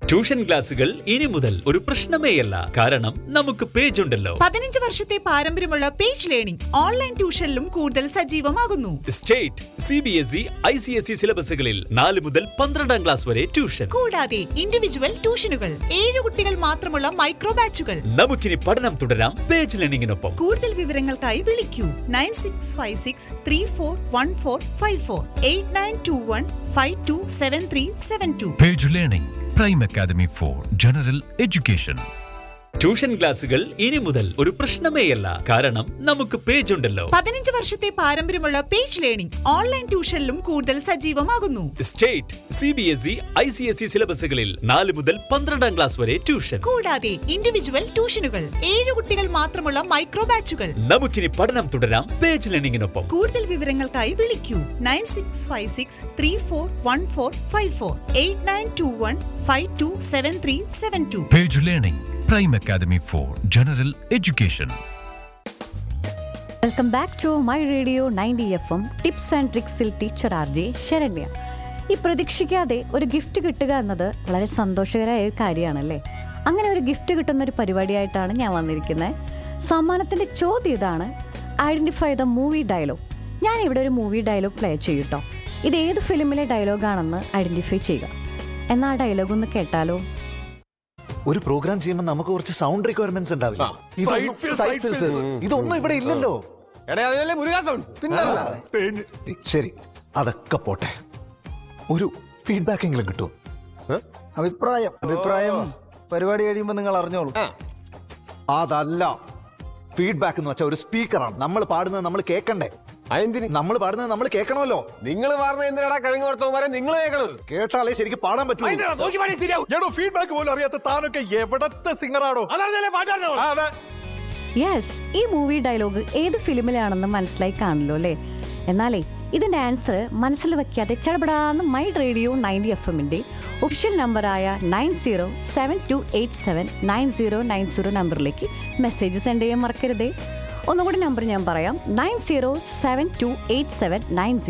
Tuition ക്ലാസുകൾ ഇനി മുതൽ ഒരു പ്രശ്നമേയല്ല കാരണം നമുക്ക് പേജ് ഉണ്ടല്ലോ പതിനഞ്ച് വർഷത്തെ പാരമ്പര്യമുള്ള പേജ് ലേണിംഗ് ഓൺലൈൻ ട്യൂഷനിലും കൂടുതൽ സജീവമാകുന്നു state C B S E I C S E സിലബസുകളിൽ നാല് മുതൽ പന്ത്രണ്ടാം ക്ലാസ് വരെ ട്യൂഷൻ കൂടാതെ ഇൻഡിവിജ്വൽ ട്യൂഷനുകൾ ഏഴ് കുട്ടികൾ മാത്രമുള്ള മൈക്രോ ബാച്ചുകൾ നമുക്കിനി പഠനം തുടരാം പേജ് ലേണിംഗിനൊപ്പം കൂടുതൽ വിവരങ്ങൾക്കായി വിളിക്കൂ nine six five six three four one four five four eight nine two one five two seven three seven two Page Learning, Prime Academy for General Education. Tuition ക്ലാസുകൾ ഇനി മുതൽ ഒരു പ്രശ്നമേയല്ല കാരണം നമുക്ക് പേജ് ഉണ്ടല്ലോ പതിനഞ്ച് വർഷത്തെ പാരമ്പര്യമുള്ള പേജ് ലേണിംഗ് ഓൺലൈൻ ട്യൂഷനിലും കൂടുതൽ സജീവമാകുന്നു state C B S E I C S E സിലബസുകളിൽ നാല് മുതൽ പന്ത്രണ്ടാം ക്ലാസ് വരെ ട്യൂഷൻ കൂടാതെ ഇൻഡിവിജ്വൽ ട്യൂഷനുകൾ ഏഴ് കുട്ടികൾ മാത്രമുള്ള മൈക്രോ ബാച്ചുകൾ നമുക്കിനി പഠനം തുടരാം പേജ് ലേണിംഗിനൊപ്പം കൂടുതൽ വിവരങ്ങൾക്കായി വിളിക്കൂ nine six five six three four one four five four eight nine two one five two seven three seven two Page Learning, Prime Academy for General Education. Welcome back to my radio ninety F M tips and ട്രിക്സിൽ teacher R J Saranya ഈ പ്രതീക്ഷിക്കാതെ ഒരു gift കിട്ടുക എന്നത് വളരെ സന്തോഷകരമായ ഒരു കാര്യമാണല്ലേ അങ്ങനെ ഒരു ഗിഫ്റ്റ് കിട്ടുന്ന ഒരു പരിപാടിയായിട്ടാണ് ഞാൻ വന്നിരിക്കുന്നത് സമ്മാനത്തിൻ്റെ ചോദ്യം ഇതാണ് ഐഡൻറ്റിഫൈ ദ മൂവി ഡയലോഗ് ഞാൻ ഇവിടെ ഒരു മൂവി ഡയലോഗ് പ്ലേ ചെയ്യൂട്ടോ ഇത് ഏത് ഫിലിമിലെ ഡയലോഗാണെന്ന് ഐഡൻറ്റിഫൈ ചെയ്യുക എന്നാൽ ആ ഡയലോഗ് ഒന്ന് കേട്ടാലോ ഒരു പ്രോഗ്രാം ചെയ്യുമ്പോൾ നമുക്ക് കുറച്ച് സൗണ്ട് റിക്വയർമെന്റ്സ് ഉണ്ടാവില്ല ഇതൊന്നും- side fills. ഇതൊന്നും ഇവിടെ ഇല്ലല്ലോ ശരി അതൊക്കെ പോട്ടെ ഒരു ഫീഡ്ബാക്ക് എങ്കിലും കിട്ടും അഭിപ്രായം അഭിപ്രായം പരിപാടി കഴിയുമ്പോ നിങ്ങൾ അറിഞ്ഞോളൂ അതല്ല ഫീഡ്ബാക്ക് എന്ന് വെച്ചാൽ ഒരു സ്പീക്കറാണ് നമ്മൾ പാടുന്നത് നമ്മൾ കേൾക്കണ്ടേ അതെന്തിന് നമ്മൾ പാടുന്നത് നമ്മൾ കേൾക്കണമല്ലോ നിങ്ങൾ പറഞ്ഞ എന്തിനാടാ കഴിഞ്ഞ വർത്തമാരെ നിങ്ങൾ കേൾക്കണത് കേട്ടാലേ ശരിക്കും പാടാൻ പറ്റൂ എടോ ഫീഡ്ബാക്ക് പോലും അറിയാത്ത താനൊക്കെ എവിടത്തെ സിംഗറാണോ യെസ് ഈ മൂവി ഡയലോഗ് ഏത് ഫിലിമിലാണെന്ന് മനസ്സിലായി കാണില്ലോ അല്ലേ എന്നാലേ ഇതിൻ്റെ ആൻസർ മനസ്സിൽ വെക്കാതെ ചടപടാന്ന് മൈ റേഡിയോ നയൻറ്റി എഫ് എമ്മിൻ്റെ ഒഫീഷ്യൽ നമ്പറായ nine zero seven two eight seven nine zero nine zero നമ്പറിലേക്ക് മെസ്സേജ് സെൻഡ് ചെയ്യാൻ മറക്കരുതേ ഒന്നുകൂടി നമ്പർ ഞാൻ പറയാം nine zero seven two eight seven nine